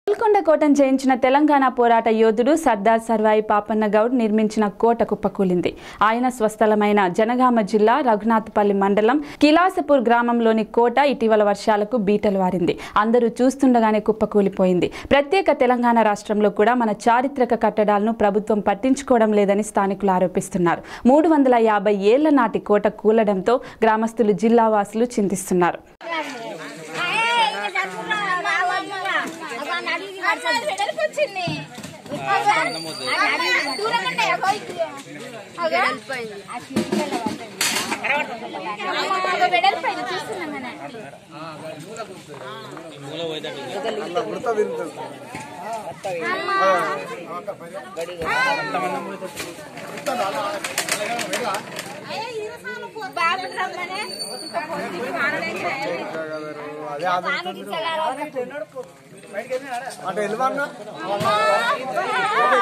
గోల్కొండ కోటను జయించిన తెలంగాణ పోరాట యోధుడు సర్దార్ సర్వాయి పాపన్న గౌడ్ నిర్మించిన కోట కుప్పకూలింది ఆయన స్వస్థలమైన జనగామ జిల్లా రఘునాథపల్లి మండలం కిలాసపూర్ గ్రామంలోని కోట ఇటీవల వర్షాలకు బీటలు వారింది అందరూ చూస్తుండగానే కుప్పకూలిపోయింది ప్రత్యేక తెలంగాణ రాష్ట్రంలో కూడా మన చారిత్రక కట్టడాలను ప్రభుత్వం పట్టించుకోవడం లేదని స్థానికులు ఆరోపిస్తున్నారు మూడు వందల యాభై ఏళ్ల నాటి కోట కూలడంతో గ్రామస్తులు జిల్లావాసులు చింతిస్తున్నారు వచ్చింది దూరం ఉన్నాయి అగో ఇది. అగో. అగో వెడల్పోయింది చూస్తున్నాం కదా బాబు రమ్మనే ఇంకా పోతుంది. అదే ఆదురుతుంది అటు వెళ్ళమన్నా